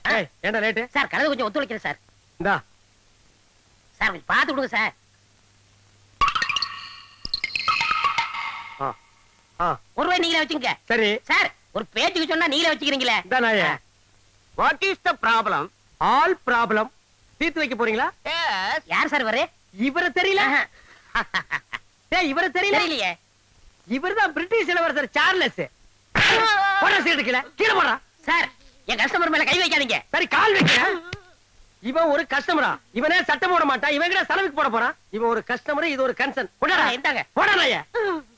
ஏய், ஏன்டா late sir கலந்து கொஞ்சம் ஒத்துழைக்கிறேன் சார் இந்தா சார் கொஞ்சம் பார்த்து கொடுங்க சார் ஆ ஆ ஒரு ரூபாய் நீங்களே வச்சுங்க சரி சார் ஒரு பேச்சுக்கு சொன்னா நீங்களே வச்சுக்கிறீங்களே இந்தா நாயே what is the problem all problem தீர்த்து வைக்க போறீங்களா யார் சார் இவரு இவர தெரியல டேய் இவர தெரியல தெரியலையே இவர்தான் பிரிட்டிஷ் இளவரசர் சார்லஸ் போடா சீட்டு கீழே கீழே போடுறா சார் என் கஸ்டமர் மேல கை வைக்காதீங்க சரி கால் வைக்கிறேன் இவன் ஒரு கஸ்டமரா இவனே சட்டம் போட மாட்டான் இவன் கூட செலவுக்கு போட போறான் இவன் ஒரு கஸ்டமர் இது ஒரு கன்சர்ன் ஆ, இந்தாங்க. போடா நாயே